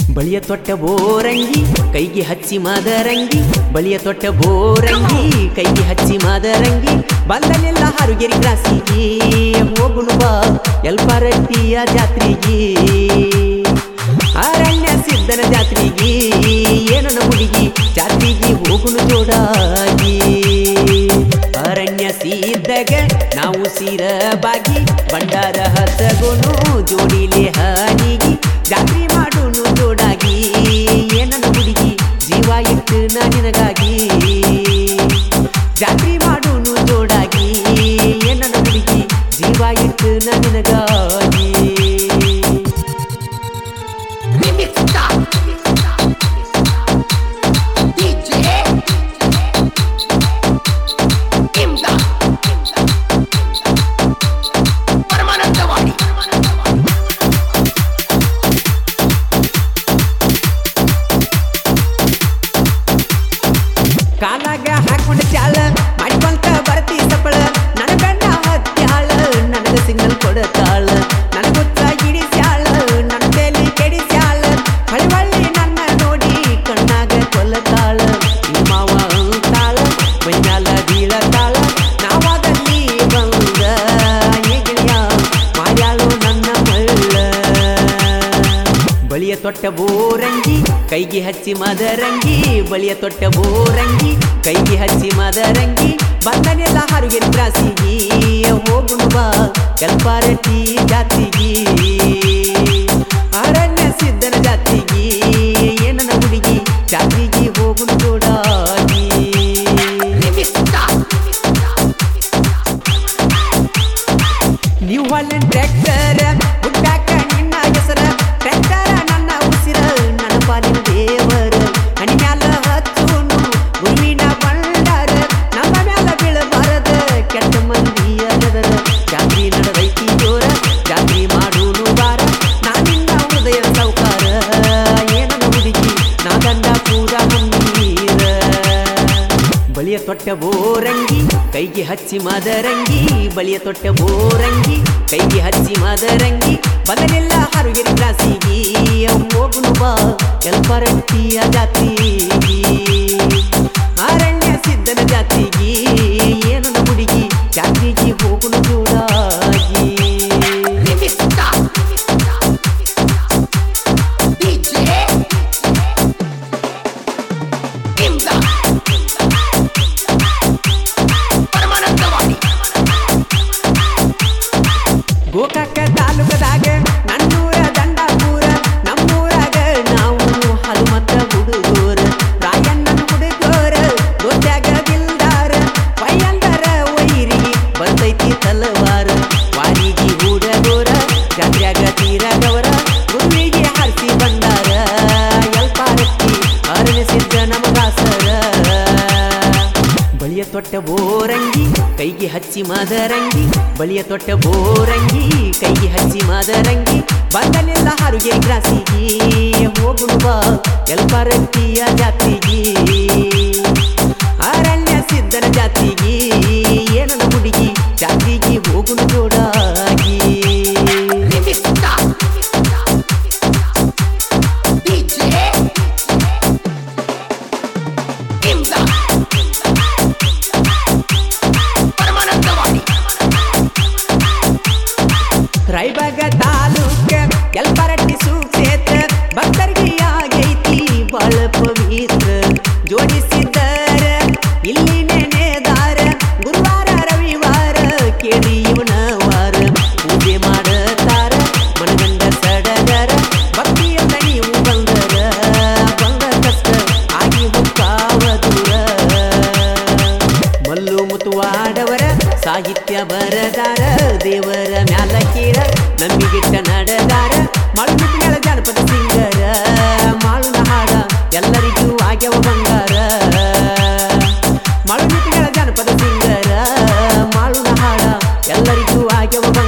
ಬಳಿಯ ತೊಟ್ಟ ಬೋರಂಗಿ ಕೈಗೆ ಹಚ್ಚಿ ಮಾದರಂಗಿ ಬಳಿಯ ತೊಟ್ಟ ಬೋರಂಗಿ ಕೈಗೆ ಹಚ್ಚಿ ಮಾದರಂಗಿ ಬಂದನೆಲ್ಲ ಹಾರುಗೆರಿ ಕ್ರಾಸಿಗೆ ಹೋಗುನು ಬಾ ಎಲ್ಪಾರಟ್ಟಿಯ ಜಾತ್ರೆಗೆ ಅರಣ್ಯ ಸಿದ್ಧನ ಜಾತ್ರೆಗೆ ಏನನ ಹುಡುಗಿ ಜಾತ್ರೆಗೆ ಹೋಗುನು ಜೋಡಾಗಿ ಅರಣ್ಯ ಸಿದ್ಧಗ ನಾವು ಬಾಗಿ ಭಂಡಾರ ಹತ್ತಗೋನು ಜೋಡಿಲೆ ಹನಿಗಿ ಜಾತ್ರೆ ಮಾಡೋನು ಜೋಡಾಗಿ ಏನನ ಹುಡುಗಿ ಜೀವ ಇಟ್ಟು ನಾ ನಿನಗಾಗಿ ಜಾತ್ರೆ ಮಾಡೋನು ಜೋಡಾಗಿ ಏನನ ಹುಡುಗಿ ಜೀವ ಇಟ್ಟು ನಾ ನಿನಗಾಗಿ Remix Star DJ Imda Paramanandawadi ಕಾಲಾಗ ಹಾಕೊಂಡ ಚಾಳ ಮಾಡಿಕೊಂತ ಬರ್ತಿ ಸಪ್ಪಳ ನನ್ನ ಗಂಡ ಹತ್ಯಾಳ ನನಗ ಸಿಗ್ನಲ್ ಕೊಡತಾಳ ನನಗೊತ್ತ ಹಿಡಿಸ್ಯಾಳ ನನ್ನ ತಲೆ ಕೆಡಿಸ್ಯಾಳ ಹೊಳಿ ಹೊಳ್ಳಿ ನನ್ನ ನೋಡಿ ಕಣ್ಣಾಗ ಕೊಲ್ಲತಾಳ ಈ ಮಾವ ಅಂತಾಳ ಮೈನಾಲ ಬೀಳತಾಳ ನಾವಾದಲ್ಲಿ ಬಂದ ಹೇಗಿಳಿಯ ಮಾಡ್ಯಾಳು ನನ್ನ ಮಳ್ಳ ಬಳಿಯ ತೊಟ್ಟ ಬೋರಂಗಿ ಕೈಗೆ ಹಚ್ಚಿ ಮದರಂಗಿ ಬಳಿಯ ತೊಟ್ಟ ಬೋರಂಗಿ ಕೈಗೆ ಹಚ್ಚಿ ಮದರಂಗಿ ಬಂದನೆಲ್ಲ ಹಾರುಗೆರಿ ಕ್ರಾಸಿಗಿ ಹೋಗುನು ಬಾ ಕಲ್ಪಾರಟಿ ಜಾತಿಗಿ ಅರಣ್ಯ ಸಿದ್ಧನ ಜಾತಿಗಿ ಏನನ ಹುಡುಗಿ ಜಾತಿಗಿ ಹೋಗುನು ಜೋಡಾಗಿ Remix Star ನೀವು ಹೊಳ್ಳಿನ ಟ್ರ್ಯಾಕ್ಟರ್ ಹುಟ್ಟಾಕ ನಿನ್ನ ಹೆಸರ ಟ್ರ್ಯಾಕ್ಟರ ನನ್ನ ಉಸಿರ ನನ್ನ ಪಾಲಿನ ದೇವರ ಹನಿ ಮ್ಯಾಲ ಹಚ್ಚುನು ಗುರುವಿನ ಬಂಡಾರ ನಮ್ಮ ಮ್ಯಾಲ ಬೀಳಬಾರದ ಕೆಟ್ಟ ಮಂದಿ ಅದರ ಜಾತ್ರಿ ನಡೆದೈತಿ ಜೋರ ಜಾತ್ರಿ ಮಾಡೂನು ಬಾರ ನಾನಿನ್ನ ಉದಯ ಸೌಕಾರ ಏನನ ಹುಡುಗಿ ನಾ ಗಂಡ ಪೂರ ಹಮ್ಮೀರ ಬಳಿಯ ತೊಟ್ಟ ಬೋರಂಗಿ ಕೈಗೆ ಹಚ್ಚಿ ಮದರಂಗಿ ಬಳಿಯ ತೊಟ್ಟ ಬೋರಂಗಿ ಕೈಗೆ ಹಚ್ಚಿ ಮದರಂಗಿ ಬದಲೆಲ್ಲ ಹಾರುಗೆರಿ ಕ್ರಾಸಿಗಿ ಹೋಗುನು ಬಾ ಎಲ್ಪರಟ್ಟಿಯ ಜಾತಿಗಿ ಅರಣ್ಯ ಸಿದ್ಧನ ಜಾತಿಗಿ ಏನನ ಹುಡುಗಿ ಜಾತಿಗೆ ಹೋಗುನು ಜೋಡಾಗಿ Remix Star DJ Imda Paramanandawadi Gokak ತಾಲೂಕದಾಗ ನನ್ನೂರ ದಂಡಾಪುರ ನಮ್ಮೂರಾಗ ನಾವು ಹನುಮತ್ತ ಹುಡುಗೋರ ರಾಯಣ್ಣನ ಹುಡುಗೋರ ದೋತ್ಯಾಗ ದಿಲ್ದಾರ ಪಯ್ಯಂದರ ವೈರಿ ಬರ್ತೈತಿ ತಲವಾರ ವಾರಿಗೆ ಹುಡುಗೋರ ಜಾತ್ರ್ಯಾಗ ತೀರಗವರ ಗುರುವಿಗೆ ಹರಿಸಿ ಬಂದಾರ ಎಲ್ಪಾರಕ್ಕಿ ಅರಣಿಸಿದ್ದ ನಮಗಾಸರ ಬಳಿಯ ತೊಟ್ಟ ಬೋರಂಗಿ ಕೈಗೆ ಹಚ್ಚಿ ಮಾದರಂಗಿ ಬಳಿಯ ತೊಟ್ಟ ಬೋರಂಗಿ ಕೈಗೆ ಹಚ್ಚಿ ಮಾದರಂಗಿ ಬಂದನೆಲ್ಲ ಹಾರುಗೆ ಗ್ರಾಸಿಗಿ ಹೋಗುನು ಬಾ ಎಲ್ಪರಟ್ಟಿಯ ಜಾತಿಗಿ ಅರಣ್ಯ ಸಿದ್ಧನ ಜಾತಿಗಿ ಏನನ ಹುಡುಗಿ ಜಾತಿಗಿ ಹೋಗುನು ಜೋಡಾಗಿ Remix Star DJ Imda Paramanandawadi Raybag ತಾಲೂಕ ಎಲ್ಪರಟ್ಟಿ ಸುಕ್ಷೇತ್ರ ಭಕ್ತರಿಗೆ ಆಗೈತಿ ಬಾಳ ಪವಿತ್ರ ಜೋಡಿಸಿದ್ದಾರ ಇಲ್ಲಿ ನೆನೆದಾರ ಗುರುವಾರ ರವಿವಾರ ಕೇಳಿ ಇವನ ವಾರ ಪೂಜೆ ಮಾಡತಾರ ಮನಗಂಡ ಸಡಗರ ಭಕ್ತಿಯಿಂದ ನೀವು ಬಂದರ ಬಂದ ಕಷ್ಟ ಆಗಿ ಹುಕ್ಕಾವ ದೂರ ಮಲ್ಲು ಮುತುವಾಡವರ ಸಾಹಿತ್ಯ ಬರದಾರ ದೇವರ ಮ್ಯಾಲ ಕೀರ ನಮ್ಮಿಗಿಟ್ಟ ನಡೆದಾರ ಮಳುಮಿಟ್ಟಿಗಳ ಜಾನಪದ ಸಿಂಗರ ಮಾಳುನ ಹಾಡ ಎಲ್ಲರಿಗೂ ಆಗ್ಯವ ಬಂಗಾರ ಮಳುಮಿಟ್ಟಿಗಳ ಜಾನಪದ ಸಿಂಗರ ಮಾಳುನ ಹಾಡ ಎಲ್ಲರಿಗೂ ಆಗ್ಯವ ಬಂಗಾರ